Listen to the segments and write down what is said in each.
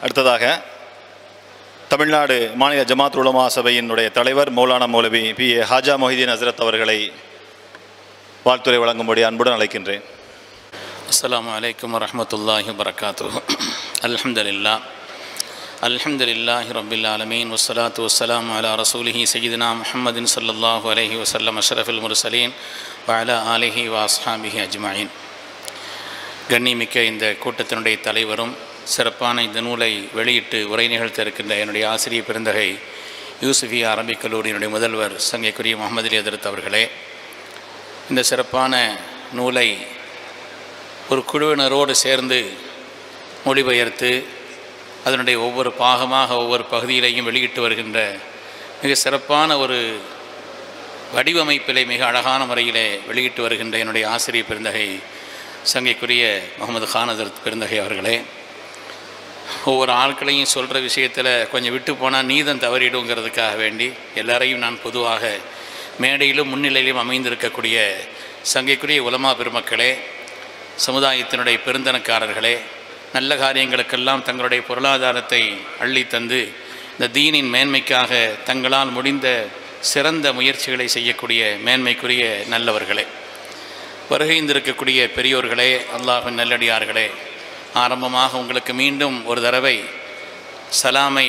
அடுத்ததாக தமிழ்நாடு மாநில ஜமாத் உலமா சபையினுடைய தலைவர் மௌலானா மௌலவி பி ஏ ஹாஜா மொஹிதீன் ஹசரத் அவர்களை வாழ்த்துறை வழங்கும்படி அன்புடன் அழைக்கின்றேன் அஸ்ஸலாமு அலைக்கும் வரஹ்மத்துல்லாஹி வபரகாத்து அல்ஹம்துலில்லா அல்ஹம்துலில்லாஹி ரப்பில் ஆலமீன் வஸ்ஸலாத்து வஸ்ஸலாமு அலா ரசூலிஹி சய்யிதினா முஹம்மதின் ஸல்லல்லாஹு அலைஹி வஸல்லம் அஷ்ரஃபில் முர்சலீன் வ அலா ஆலிஹி வ அஸ்ஹாபிஹி அஜ்மஈன் கண்ணிமிக்க இந்த கூட்டத்தினுடைய தலைவரும் சிறப்பான இந்த நூலை வெளியிட்டு உரை நிகழ்த்த இருக்கின்ற என்னுடைய ஆசிரியர் பெருந்தகை யூசுஃபியா அரபிக் கல்லூரியினுடைய முதல்வர் சங்கைக்குரிய முகமது அலி அதிரத் அவர்களே இந்த சிறப்பான நூலை ஒரு குழுவினரோடு சேர்ந்து மொழிபெயர்த்து அதனுடைய ஒவ்வொரு பாகமாக ஒவ்வொரு பகுதியிலையும் வெளியிட்டு வருகின்ற மிக சிறப்பான ஒரு வடிவமைப்பிலே மிக அழகான முறையிலே வெளியிட்டு வருகின்ற என்னுடைய ஆசிரியர் பெருந்தகை சங்கைக்குரிய முகமது கானதர் பெருந்தகை அவர்களே ஒவ்வொரு ஆட்களையும் சொல்கிற விஷயத்தில் கொஞ்சம் விட்டு போனால் நீதம் தவறிடுங்கிறதுக்காக வேண்டி எல்லாரையும் நான் பொதுவாக மேடையிலும் முன்னிலையிலும் அமைந்திருக்கக்கூடிய சங்கைக்குரிய உலமா பெருமக்களே சமுதாயத்தினுடைய பெருந்தனக்காரர்களே நல்ல காரியங்களுக்கெல்லாம் தங்களுடைய பொருளாதாரத்தை அள்ளி தந்து இந்த தீனின் மேன்மைக்காக தங்களால் முடிந்த சிறந்த முயற்சிகளை செய்யக்கூடிய மேன்மைக்குரிய நல்லவர்களே வருகைந்திருக்கக்கூடிய பெரியோர்களே அல்லாஹின் நல்லடியார்களே ஆரம்பமாக உங்களுக்கு மீண்டும் ஒரு தடவை சலாமை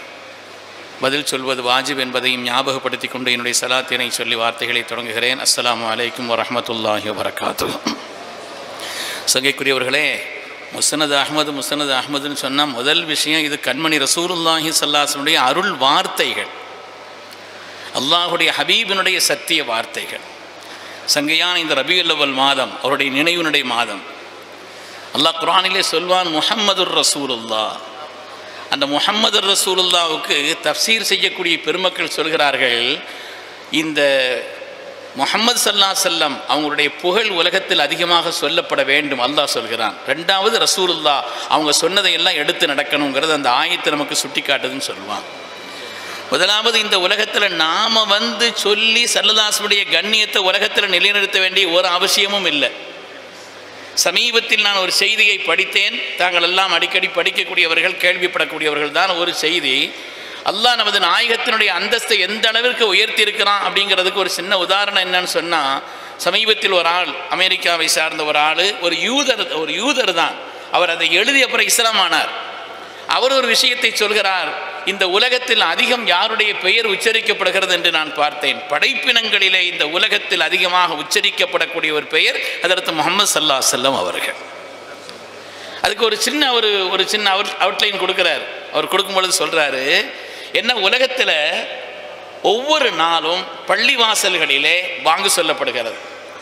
பதில் சொல்வது வாஜிப் என்பதையும் ஞாபகப்படுத்தி கொண்டு என்னுடைய சலாத்தினை சொல்லி வார்த்தைகளை தொடங்குகிறேன் அஸ்ஸலாமு அலைக்கும் வரஹமத்துல்லாஹி வபரகாத்து சங்கைக்குரியவர்களே முசனது அஹ்மது முசனது அஹ்மதுன்னு சொன்னால் முதல் விஷயம் இது கண்மணி ரசூலுல்லாஹி சல்லாசனுடைய அருள் வார்த்தைகள் அல்லாஹுடைய ஹபீபினுடைய சத்திய வார்த்தைகள் சங்கையான இந்த ரபியுல் அவ்வல் மாதம் அவருடைய நினைவினுடைய மாதம் அல்லாஹ் குரானிலே சொல்வான் முஹம்மதுர் ரசூலுல்லா அந்த முஹம்மது ரசூலுல்லாவுக்கு தப்சீர் செய்யக்கூடிய பெருமக்கள் சொல்கிறார்கள் இந்த முஹம்மது சல்லா செல்லம் அவங்களுடைய புகழ் உலகத்தில் அதிகமாக சொல்லப்பட வேண்டும் அல்லாஹ் சொல்கிறான் ரெண்டாவது ரசூலுல்லா அவங்க சொன்னதை எல்லாம் எடுத்து நடக்கணுங்கிறது அந்த ஆயத்தை நமக்கு சுட்டி காட்டுதுன்னு சொல்லுவான் முதலாவது இந்த உலகத்தில் நாம் வந்து சொல்லி சல்லதாசுடைய கண்ணியத்தை உலகத்தில் நிலைநிறுத்த வேண்டிய ஒரு அவசியமும் இல்லை சமீபத்தில் நான் ஒரு செய்தியை படித்தேன் தாங்கள் எல்லாம் அடிக்கடி படிக்கக்கூடியவர்கள் கேள்விப்படக்கூடியவர்கள் தான் ஒரு செய்தி அல்லாஹ் நமது நாயகத்தினுடைய அந்தஸ்தை எந்த அளவிற்கு உயர்த்தி இருக்கிறான் அப்படிங்கிறதுக்கு ஒரு சின்ன உதாரணம் என்னன்னு சொன்னால் சமீபத்தில் ஒரு ஆள் அமெரிக்காவை சார்ந்த ஒரு ஆள் ஒரு யூதர் ஒரு யூதர் தான் அவர் அதை எழுதி அப்புறம் இஸ்லாம் ஆனார் அவர் ஒரு விஷயத்தை சொல்கிறார் இந்த உலகத்தில் அதிகம் யாருடைய பெயர் உச்சரிக்கப்படுகிறது என்று நான் பார்த்தேன் படைப்பினங்களிலே இந்த உலகத்தில் அதிகமாக உச்சரிக்கப்படக்கூடிய ஒரு பெயர் அதற்கு முகமது சல்லா செல்லம் அவர்கள் அதுக்கு ஒரு சின்ன ஒரு ஒரு சின்ன அவுட் அவுட்லைன் கொடுக்குறார் அவர் கொடுக்கும் பொழுது சொல்கிறாரு என்ன உலகத்தில் ஒவ்வொரு நாளும் பள்ளிவாசல்களிலே வாங்கு சொல்லப்படுகிறது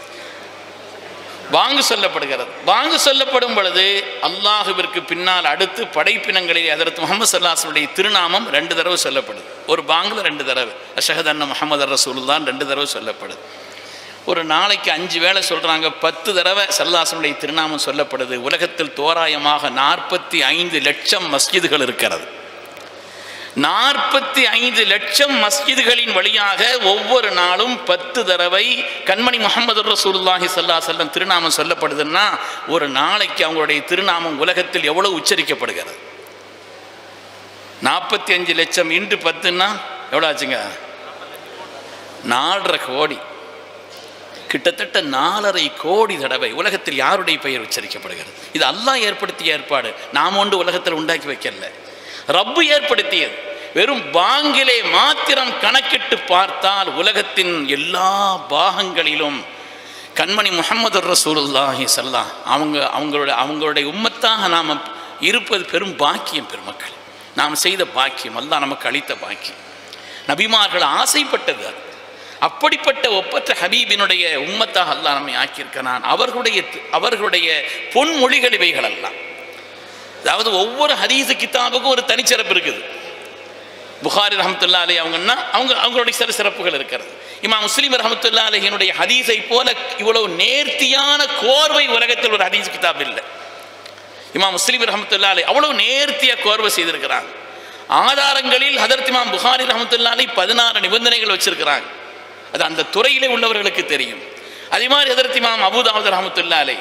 வாங்கு சொல்லப்படுகிறது வாங்கு சொல்லப்படும் பொழுது அல்லாஹுவிற்கு பின்னால் அடுத்து படைப்பினங்களில் அதற்கு முகமது சல்லாசனுடைய திருநாமம் ரெண்டு தடவை சொல்லப்படுது ஒரு பாங்கில் ரெண்டு தடவை அஷஹத் அண்ணா முகமது ரசூலுல்லான் ரெண்டு தடவை சொல்லப்படுது ஒரு நாளைக்கு அஞ்சு வேளை சொல்கிறாங்க பத்து தடவை சல்லாசனுடைய திருநாமம் சொல்லப்படுது உலகத்தில் தோராயமாக நாற்பத்தி ஐந்து லட்சம் மஸ்ஜிதுகள் இருக்கிறது நாற்பத்தி ஐந்து லட்சம் மஸ்ஜிதுகளின் வழியாக ஒவ்வொரு நாளும் பத்து தடவை கண்மணி முகமது ரசூலுல்லாஹி சல்லா செல்லம் திருநாமம் சொல்லப்படுதுன்னா ஒரு நாளைக்கு அவங்களுடைய திருநாமம் உலகத்தில் எவ்வளவு உச்சரிக்கப்படுகிறது நாற்பத்தி அஞ்சு லட்சம் இன்று பத்துன்னா எவ்வளோ ஆச்சுங்க நாலரை கோடி கிட்டத்தட்ட நாலரை கோடி தடவை உலகத்தில் யாருடைய பெயர் உச்சரிக்கப்படுகிறது இது அல்லாஹ் ஏற்படுத்திய ஏற்பாடு நாம் ஒன்று உலகத்தில் உண்டாக்கி வைக்கல ரப்பு ஏற்படுத்தியது வெறும் பாங்கிலே மாத்திரம் கணக்கிட்டு பார்த்தால் உலகத்தின் எல்லா பாகங்களிலும் கண்மணி முகமது ரசூலுல்லாஹி சல்லா அவங்க அவங்களோட அவங்களுடைய உம்மத்தாக நாம் இருப்பது பெரும் பாக்கியம் பெருமக்கள் நாம் செய்த பாக்கியம் அல்லாஹ் நமக்கு அளித்த பாக்கியம் நபிமார்கள் ஆசைப்பட்டது அது அப்படிப்பட்ட ஒப்பற்ற ஹபீபினுடைய உம்மத்தாக அல்லாஹ் நம்மை ஆக்கியிருக்கிறான் அவர்களுடைய அவர்களுடைய பொன்மொழிகள் இவைகள் எல்லாம் அதாவது ஒவ்வொரு ஹதீஸு கிதாபுக்கும் ஒரு தனிச்சிறப்பு இருக்குது புகாரி ரஹமத்துல்லா அலி அவங்கன்னா அவங்க அவங்களுடைய சில சிறப்புகள் இருக்கிறது இமா முஸ்லீம் ரஹமத்துல்லா அலிஹினுடைய ஹதீஸை போல இவ்வளவு நேர்த்தியான கோர்வை உலகத்தில் ஒரு ஹதீஸ் கிதாப் இல்லை இமா முஸ்லீம் ரஹமத்துல்லா அலி அவ்வளவு நேர்த்தியாக கோர்வை செய்திருக்கிறாங்க ஆதாரங்களில் ஹதரத் இமாம் புகாரி ரஹமத்துல்லா அலி பதினாறு நிபந்தனைகள் வச்சிருக்கிறாங்க அது அந்த துறையிலே உள்ளவர்களுக்கு தெரியும் அதே மாதிரி ஹதரத் இமாம் அபுதாவுத் ரஹமத்துல்லா அலை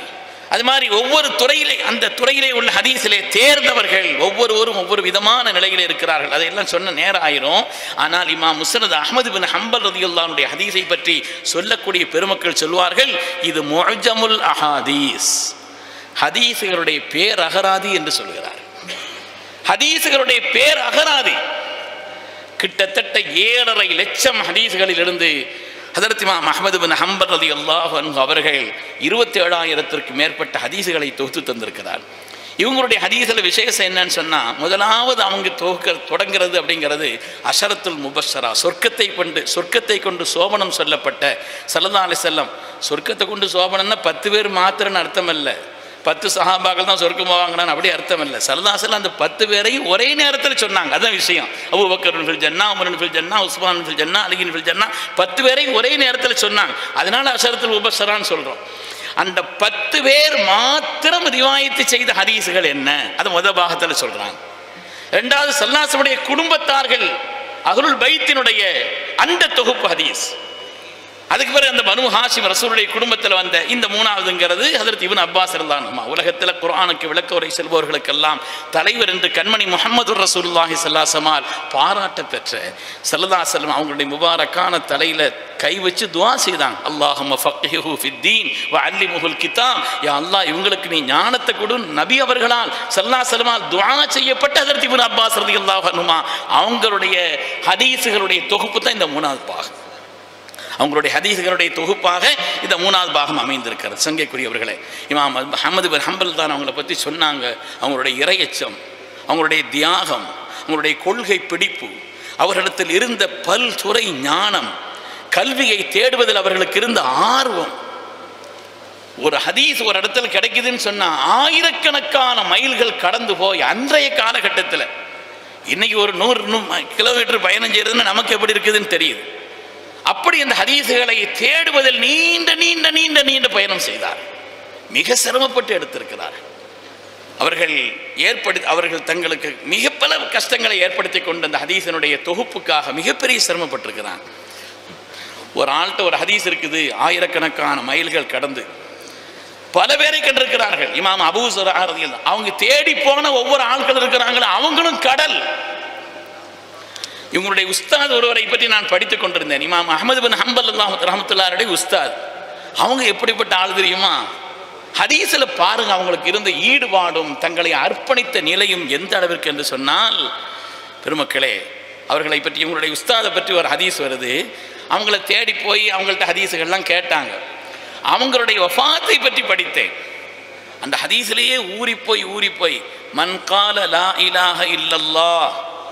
அது மாதிரி ஒவ்வொரு துறையிலே அந்த துறையிலே உள்ள ஹதீஸிலே தேர்ந்தவர்கள் ஒவ்வொருவரும் ஒவ்வொரு விதமான நிலையிலே இருக்கிறார்கள் அதையெல்லாம் சொன்ன நேரம் ஆயிரும் ஆனால் இமாம் முஸ்னத் அஹமது பின் ஹம்பல் ரதியுல்லானுடைய ஹதீஸை பற்றி சொல்லக்கூடிய பெருமக்கள் சொல்வார்கள் இது முஅஜமுல் அஹாதீஸ் ஹதீஸுகளுடைய பேர் அகராதி என்று சொல்கிறார் ஹதீஸுகளுடைய பேர் அகராதி கிட்டத்தட்ட ஏழரை லட்சம் ஹதீஸ்களிலிருந்து ஹதரத் இமாம் அஹமது பின் ஹம்பர் ரதி அல்லாஹ் அவர்கள் இருபத்தி ஏழாயிரத்திற்கு மேற்பட்ட ஹதீஸுகளை தொகுத்து தந்திருக்கிறார் இவங்களுடைய ஹதீஸில் விசேஷம் என்னன்னு சொன்னால் முதலாவது அவங்க தொகுக்க தொடங்கிறது அப்படிங்கிறது அஷரத்துல் முபஷரா சொர்க்கத்தை கொண்டு சொர்க்கத்தை கொண்டு சோபனம் சொல்லப்பட்ட சல்லா அலி செல்லம் சொர்க்கத்தை கொண்டு சோபனம்னா பத்து பேர் மாத்திரன்னு அர்த்தம் இல்லை பத்து சஹாபாக்கள் தான் சொர்க்கம் போவாங்கன்னு அப்படி அர்த்தம் இல்லை சரதாசல் அந்த பத்து பேரையும் ஒரே நேரத்தில் சொன்னாங்க அதான் விஷயம் அபு பக்கர் ஃபில் ஜன்னா உமரன் ஃபில் ஜன்னா உஸ்மான் ஃபில் ஜன்னா அலிகின் ஃபில் ஜன்னா பத்து பேரையும் ஒரே நேரத்தில் சொன்னாங்க அதனால அசரத்தில் உபசரான்னு சொல்கிறோம் அந்த பத்து பேர் மாத்திரம் ரிவாயத்து செய்த ஹதீஸுகள் என்ன அது முத பாகத்தில் சொல்கிறாங்க ரெண்டாவது சல்லாசமுடைய குடும்பத்தார்கள் அகருள் பைத்தினுடைய அந்த தொகுப்பு ஹதீஸ் அதுக்கு பிறகு அந்த பனு ஹாஷிம் ரசூலுடைய குடும்பத்தில் வந்த இந்த மூணாவதுங்கிறது ஹதரத் இவன் அப்பாஸ் இருந்தான்மா உலகத்தில் குர்ஆனுக்கு விளக்க உரை செல்பவர்களுக்கெல்லாம் தலைவர் என்று கண்மணி முகமது ரசூலுல்லாஹி சல்லாசமால் பாராட்ட பெற்ற சல்லா செல்லம் அவங்களுடைய முபாரக்கான தலையில் கை வச்சு துவா செய்தாங்க அல்லாஹும் ஃபக்ஹிஹு ஃபித்தீன் வ அல்லிமுஹுல் கிதாப் யா அல்லாஹ் இவங்களுக்கு நீ ஞானத்தை கொடு நபி அவர்களால் சல்லா செல்லமால் துவா செய்யப்பட்ட ஹதரத் இவன் அப்பாஸ் ரதியல்லாஹு அன்ஹுமா அவங்களுடைய ஹதீஸுகளுடைய தொகுப்பு தான் இந்த மூணாவது பாகம் அவங்களுடைய ஹதீஸ்களுடைய தொகுப்பாக இந்த மூணாவது பாகம் அமைந்திருக்கிறது சங்கைக்குரியவர்களே இமாம் அஹமது பின் ஹம்பல் தான் அவங்கள பற்றி சொன்னாங்க அவங்களுடைய இரையச்சம் அவங்களுடைய தியாகம் அவங்களுடைய கொள்கை பிடிப்பு அவர்களிடத்தில் இருந்த பல்துறை ஞானம் கல்வியை தேடுவதில் அவர்களுக்கு இருந்த ஆர்வம் ஒரு ஹதீஸ் ஒரு இடத்துல கிடைக்குதுன்னு சொன்னா ஆயிரக்கணக்கான மைல்கள் கடந்து போய் அன்றைய காலகட்டத்தில் இன்னைக்கு ஒரு நூறு நூ- கிலோமீட்டர் பயணம் செய்யறதுன்னு நமக்கு எப்படி இருக்குதுன்னு தெரியுது அப்படி அந்த ஹதீஸுகளை தேடுவதில் நீண்ட நீண்ட நீண்ட நீண்ட பயணம் செய்தார் மிக சிரமப்பட்டு எடுத்திருக்கிறார் அவர்கள் ஏற்படுத்தி அவர்கள் தங்களுக்கு மிக பல கஷ்டங்களை ஏற்படுத்தி கொண்டு அந்த ஹதீஸினுடைய தொகுப்புக்காக மிகப்பெரிய சிரமப்பட்டிருக்கிறாங்க ஒரு ஆள்கிட்ட ஒரு ஹதீஸ் இருக்குது ஆயிரக்கணக்கான மைல்கள் கடந்து பல பேரை கண்டிருக்கிறார்கள் இமாம் அபூசர் அவங்க தேடி போன ஒவ்வொரு ஆட்கள் இருக்கிறாங்களோ அவங்களும் கடல் இவங்களுடைய உஸ்தாத் ஒருவரை பற்றி நான் படித்துக் கொண்டிருந்தேன் இமாம் அஹமது பின் ஹம்பல் அல்லாஹ் ரஹமத்துல்லாருடைய உஸ்தாத் அவங்க எப்படிப்பட்ட ஆள் தெரியுமா ஹதீஸில் பாருங்க அவங்களுக்கு இருந்த ஈடுபாடும் தங்களை அர்ப்பணித்த நிலையும் எந்த அளவிற்கு என்று சொன்னால் பெருமக்களே அவர்களை பற்றி இவங்களுடைய உஸ்தாதை பற்றி ஒரு ஹதீஸ் வருது அவங்கள தேடி போய் அவங்கள்ட்ட ஹதீஸுகள்லாம் கேட்டாங்க அவங்களுடைய வஃபாத்தை பற்றி படித்தேன் அந்த ஹதீஸிலேயே ஊறி போய் ஊறி போய் மன் கால லா இலாஹ இல்லல்லாஹ்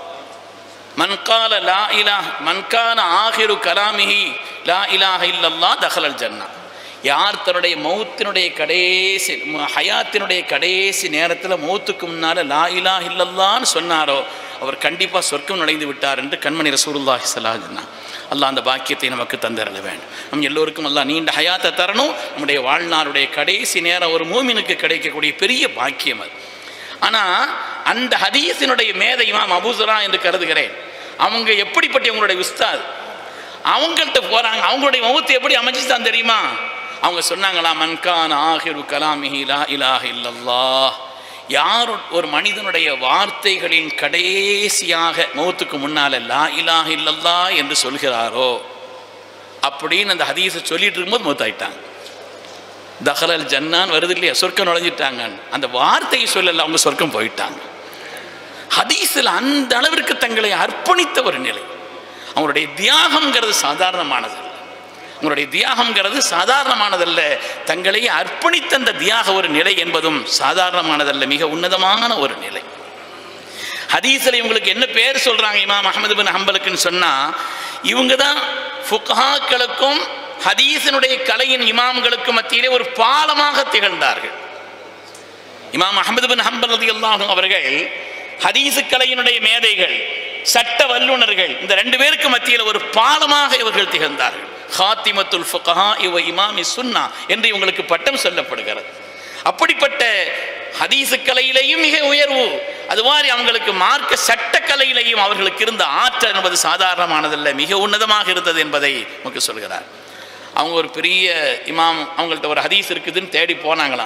மன் கால லா இலாஹ் மன் கான ஆஹிரு கலாமிஹி லா இலாஹ இல்லல்லா தஹலல் ஜன்னா யார் தன்னுடைய மௌத்தினுடைய கடைசி ம- ஹயாத்தினுடைய கடைசி நேரத்தில் மௌத்துக்கு முன்னால் லா இலாஹ இல்லல்லான்னு சொன்னாரோ அவர் கண்டிப்பாக சொர்க்கம் நுழைந்து விட்டார் என்று கண்மணி ரசூலுல்லாஹி ஸல்லல்லாஹு அலைஹி வஸல்லம் அல்லாஹ் அந்த பாக்கியத்தை நமக்கு தந்தரல வேண்டும் நம் எல்லோருக்கும் அல்லாஹ் நீண்ட ஹயாத்தை தரணும் நம்முடைய வாழ்நாளுடைய கடைசி நேரம் ஒரு மூமினுக்கு கிடைக்கக்கூடிய பெரிய பாக்கியம் அது ஆனால் அந்த ஹதீஸினுடைய மேதை இமாம் அபூசரா என்று கருதுகிறேன் அவங்க எப்படிப்பட்ட அவங்களுடைய உஸ்தாத் அவங்கள்ட்ட போகிறாங்க அவங்களுடைய மௌத்து எப்படி அமைச்சுதான் தெரியுமா அவங்க சொன்னாங்களா மன்கான் ஆஹிரு கலாமிஹி லா இலாஹ இல்லல்லாஹ் யார் ஒரு மனிதனுடைய வார்த்தைகளின் கடைசியாக மௌத்துக்கு முன்னால லா இலாஹ இல்லல்லா என்று சொல்கிறாரோ அப்படின்னு அந்த ஹதீஸை சொல்லிட்டு இருக்கும்போது மௌத்தாயிட்டாங்க தஹலல் ஜன்னான் வருது இல்லையா சொர்க்கம் நுழைஞ்சிட்டாங்க அந்த வார்த்தையை சொல்லல அவங்க சொர்க்கம் போயிட்டாங்க ஹதீஸில் அந்த அளவிற்கு தங்களை அர்ப்பணித்த ஒரு நிலை அவங்களுடைய தியாகம்ங்கிறது சாதாரணமானது அல்ல. அவங்களுடைய தியாகம்ங்கிறது சாதாரணமானதல்ல தங்களை அர்ப்பணித்த அந்த தியாக ஒரு நிலை என்பதும் சாதாரணமானதல்ல மிக உன்னதமான ஒரு நிலை ஹதீஸில் இவங்களுக்கு என்ன பேர் சொல்றாங்க இமாம் அஹமது பின் ஹம்பலுக்குன்னு சொன்னா இவங்க தான் ஃபுக்ஹாக்களுக்கும் ஹதீஸினுடைய கலையின் இமாம்களுக்கும் மத்தியிலே ஒரு பாலமாக திகழ்ந்தார்கள் இமாம் அஹமது பின் ஹம்பல் ரலியல்லாஹு அவர்கள் ஹதீஸு கலையினுடைய மேதைகள் சட்ட வல்லுனர்கள் இந்த ரெண்டு பேருக்கு மத்தியில் ஒரு பாலமாக இவர்கள் திகழ்ந்தார்கள் ஹாத்திமத்துல் ஃபுகஹா இவ இமாமி சுன்னா என்று இவங்களுக்கு பட்டம் சொல்லப்படுகிறது அப்படிப்பட்ட ஹதீஸு கலையிலேயும் மிக உயர்வு அது மாதிரி அவங்களுக்கு மார்க்க சட்ட கலையிலேயும் அவர்களுக்கு இருந்த ஆற்றல் என்பது சாதாரணமானதல்ல மிக உன்னதமாக இருந்தது என்பதை நமக்கு சொல்கிறார் அவங்க ஒரு பெரிய இமாம் அவங்கள்ட்ட ஒரு ஹதீஸ் இருக்குதுன்னு தேடி போனாங்களாம்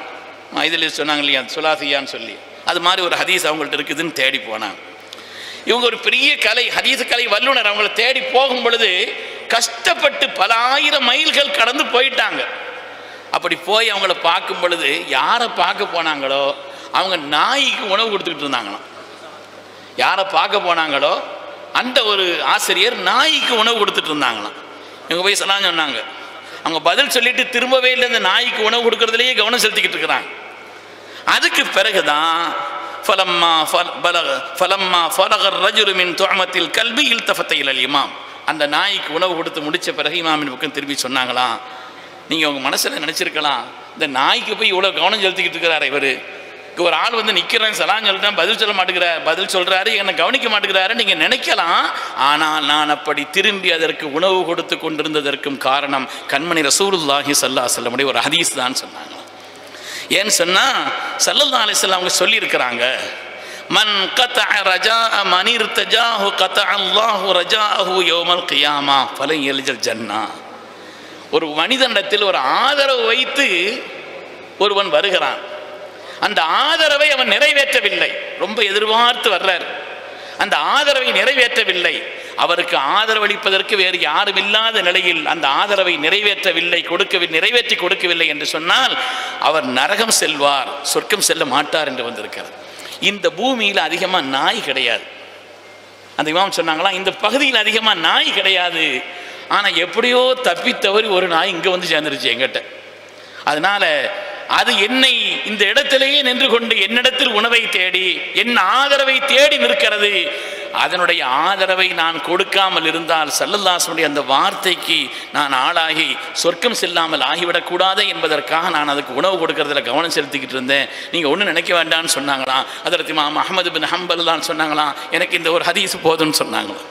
இதில் சொன்னாங்க இல்லையா சுலாசியான்னு சொல்லி அது மாதிரி ஒரு ஹதீஸ் அவங்கள்ட்ட இருக்குதுன்னு தேடி போனாங்க இவங்க ஒரு பெரிய கலை ஹதீஸ் கலை வல்லுனர் அவங்கள தேடி போகும் பொழுது கஷ்டப்பட்டு பல ஆயிரம் மைல்கள் கடந்து போயிட்டாங்க அப்படி போய் அவங்கள பார்க்கும் பொழுது யாரை பார்க்க போனாங்களோ அவங்க நாய்க்கு உணவு கொடுத்துக்கிட்டு இருந்தாங்களாம் யாரை பார்க்க போனாங்களோ அந்த ஒரு ஆசிரியர் நாய்க்கு உணவு கொடுத்துட்டு இருந்தாங்களாம் இவங்க போய் சொல்லாம் சொன்னாங்க அவங்க பதில் சொல்லிட்டு திரும்பவே இல்லை இந்த நாய்க்கு உணவு கொடுக்கறதுலயே கவனம் செலுத்திக்கிட்டு இருக்கிறாங்க அதுக்கு பிறகுதான் ஃபலம்மா ஃபல- பலக ஃபலம்மா ஃபலகர் ரஜுலு மின் துஅமத்தில் கல்வி இல்தஃபத்த இலல் இமாம் அந்த நாய்க்கு உணவு கொடுத்து முடிச்ச பிறகு இமாமின் பக்கம் திரும்பி சொன்னாங்களாம் நீங்கள் உங்கள் மனசில் நினச்சிருக்கலாம் இந்த நாய்க்கு போய் இவ்வளோ கவனம் செலுத்திக்கிட்டு இருக்கிறாரு இவர் ஒரு ஆள் வந்து நிற்கிறேன் சலான் சொல்லிட்டேன் பதில் சொல்ல மாட்டேங்கிறார் பதில் சொல்கிறாரு என்னை கவனிக்க மாட்டேங்கிறாரு நீங்கள் நினைக்கலாம் ஆனால் நான் அப்படி திரும்பி அதற்கு உணவு கொடுத்து கொண்டிருந்ததற்கும் காரணம் கண்மணி ரசூலுல்லாஹி சல்லா செல்லமுடைய ஒரு ஹதீஸ் தான் சொன்னாங்க ஏன்னு சொன்னால் சல்லல்லா அலிஸ்லாம் அவங்க சொல்லியிருக்கிறாங்க மன் கத்த ரஜா மனிர் தஜாஹு கத்த அல்லாஹு ரஜாஹு யோமல் கியாமா பல எலிஜல் ஜன்னா ஒரு மனிதனிடத்தில் ஒரு ஆதரவு வைத்து ஒருவன் வருகிறான் அந்த ஆதரவை அவன் நிறைவேற்றவில்லை ரொம்ப எதிர்பார்த்து வர்றார் அந்த ஆதரவை நிறைவேற்றவில்லை அவருக்கு ஆதரவளிப்பதற்கு வேறு யாரும் இல்லாத நிலையில் அந்த ஆதரவை நிறைவேற்றவில்லை கொடுக்கவில்லை நிறைவேற்றி கொடுக்கவில்லை என்று சொன்னால் அவர் நரகம் செல்வார் சொர்க்கம் செல்ல மாட்டார் என்று வந்திருக்கிறது இந்த பூமியில் அதிகமாக நாய் கிடையாது அந்த இமாம் சொன்னாங்களா இந்த பகுதியில் அதிகமாக நாய் கிடையாது ஆனால் எப்படியோ தப்பி தவறி ஒரு நாய் இங்கே வந்து சேர்ந்துருச்சு எங்கிட்ட அதனால அது என்னை இந்த இடத்திலேயே நின்று கொண்டு என்னிடத்தில் உணவை தேடி என் ஆதரவை தேடி நிற்கிறது அதனுடைய ஆதரவை நான் கொடுக்காமல் இருந்தால் சல்லல்லாசனுடைய அந்த வார்த்தைக்கு நான் ஆளாகி சொர்க்கம் செல்லாமல் ஆகிவிடக்கூடாது என்பதற்காக நான் அதுக்கு உணவு கொடுக்கறதுல கவனம் செலுத்திக்கிட்டு இருந்தேன் நீங்கள் ஒன்றும் நினைக்க வேண்டாம்னு சொன்னாங்களாம் அதற்கு மாம் அஹமது பின் ஹம்பல் தான் சொன்னாங்களாம் எனக்கு இந்த ஒரு ஹதீஸ் போதும்னு சொன்னாங்களாம்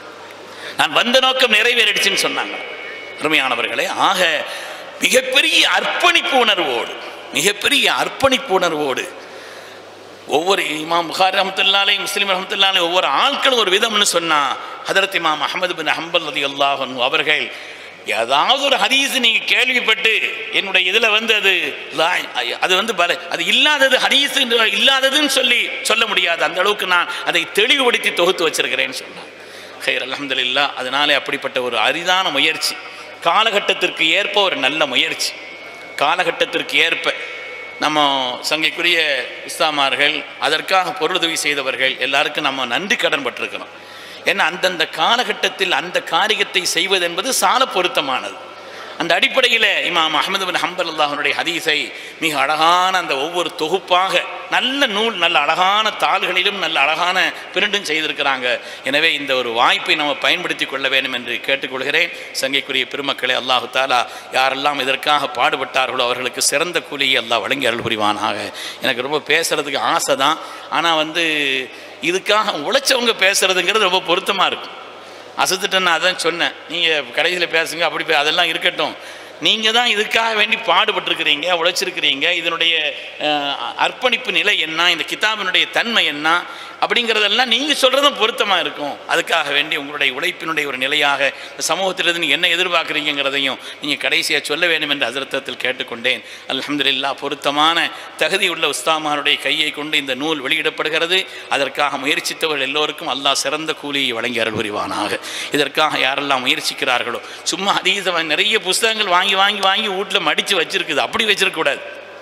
நான் வந்த நோக்கம் நிறைவேறிடுச்சுன்னு சொன்னாங்க அருமையானவர்களே ஆக மிகப்பெரிய அர்ப்பணிப்பு உணர்வோடு மிகப்பெரிய அர்ப்பணிப்பு உணர்வோடு ஒவ்வொரு இமாம் புகாரி ரஹமத்துல்லாலே முஸ்லீம் ரஹமத்துல்லாலே ஒவ்வொரு ஆட்களும் ஒரு விதம்னு சொன்னா ஹதரத் இமாம் அஹமது பின் ஹம்பல் அலி அல்லாஹன் அவர்கள் ஏதாவது ஒரு ஹதீஸ் நீங்க கேள்விப்பட்டு என்னுடைய இதுல வந்து அது லா- அது வந்து பல அது இல்லாதது ஹதீஸ் இல்லாததுன்னு சொல்லி சொல்ல முடியாது அந்த அளவுக்கு நான் அதை தெளிவுபடுத்தி தொகுத்து வச்சிருக்கிறேன்னு சொன்னான் ஹைர் அல்ஹம்துலில்லாஹ் அதனாலே அப்படிப்பட்ட ஒரு அரிதான முயற்சி காலகட்டத்திற்கு ஏற்ப ஒரு நல்ல முயற்சி காலகட்டத்திற்கு ஏற்ப நம்ம சங்கைக்குரிய இஸ்லாமார்கள் அதற்காக பொருளுதவி செய்தவர்கள் எல்லாருக்கும் நம்ம நன்றி கடன் பட்டிருக்கிறோம் ஏன்னா அந்தந்த காலகட்டத்தில் அந்த காரியத்தை செய்வது என்பது சால பொருத்தமானது அந்த அடிப்படையில் இமாம் அஹமது பின் ஹம்பல் அல்லாஹனுடைய ஹதீஸை மிக அழகான அந்த ஒவ்வொரு தொகுப்பாக நல்ல நூல் நல்ல அழகான தாள்களிலும் நல்ல அழகான பிரிண்டும் செய்திருக்கிறாங்க எனவே இந்த ஒரு வாய்ப்பை நம்ம பயன்படுத்தி கொள்ள வேண்டும் என்று கேட்டுக்கொள்கிறேன் சங்கைக்குரிய பெருமக்களே அல்லாஹு தாலா யாரெல்லாம் இதற்காக பாடுபட்டார்களோ அவர்களுக்கு சிறந்த கூலியை அல்லாஹ் வழங்கி அருள் புரிவானாக எனக்கு ரொம்ப பேசுறதுக்கு ஆசை தான் ஆனால் வந்து இதுக்காக உழைச்சவங்க பேசுறதுங்கிறது ரொம்ப பொருத்தமாக இருக்கும் அசத்துட்டேன் நான் அதான் சொன்னேன் நீங்கள் கடைசியில் பேசுங்க அப்படி பே- அதெல்லாம் இருக்கட்டும் நீங்கள் தான் இதுக்காக வேண்டி பாடுபட்டிருக்கிறீங்க உழைச்சிருக்கிறீங்க இதனுடைய அஹ், அர்ப்பணிப்பு நிலை என்ன இந்த கிதாபினுடைய தன்மை என்ன அப்படிங்கிறதெல்லாம் நீங்கள் சொல்கிறதும் பொருத்தமாக இருக்கும் அதுக்காக வேண்டி உங்களுடைய உழைப்பினுடைய ஒரு நிலையாக இந்த சமூகத்திலிருந்து நீங்கள் என்ன எதிர்பார்க்குறீங்கிறதையும் நீங்கள் கடைசியாக சொல்ல வேண்டும் என்று அதிர்த்தத்தில் கேட்டுக்கொண்டேன் அல்ஹம்துலில்லாஹ் பொருத்தமான தகுதியுள்ள உஸ்தாமாருடைய கையை கொண்டு இந்த நூல் வெளியிடப்படுகிறது அதற்காக முயற்சித்தவர்கள் எல்லோருக்கும் அல்லாஹ் சிறந்த கூலியை வழங்கி அருள் புரிவானாக இதற்காக யாரெல்லாம் முயற்சிக்கிறார்களோ சும்மா அதீத நிறைய புஸ்தகங்கள் வாங்கி வாங்கி வாங்கி வீட்டில் மடித்து வச்சிருக்குது அப்படி வச்சிருக்கக்கூடாது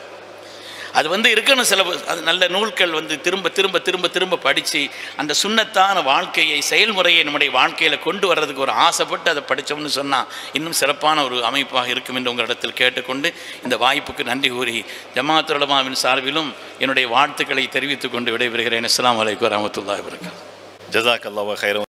அது வந்து இருக்கணும் சில பு- அது நல்ல நூல்கள் வந்து திரும்ப திரும்ப திரும்ப திரும்ப படித்து அந்த சுண்ணத்தான வாழ்க்கையை செயல்முறையை நம்முடைய வாழ்க்கையில் கொண்டு வர்றதுக்கு ஒரு ஆசைப்பட்டு அதை படித்தோம்னு சொன்னால் இன்னும் சிறப்பான ஒரு அமைப்பாக இருக்கும் என்று உங்களிடத்தில் கேட்டுக்கொண்டு இந்த வாய்ப்புக்கு நன்றி கூறி ஜமாத் உலமாவின் சார்பிலும் என்னுடைய வாழ்த்துக்களை தெரிவித்துக் கொண்டு விடைபெறுகிறேன் அஸ்ஸலாமு அலைக்கும் வரமத்துல்லாஹி வபரகாத்துஹு ஜசாக் அல்லாஹ் ஹைரம்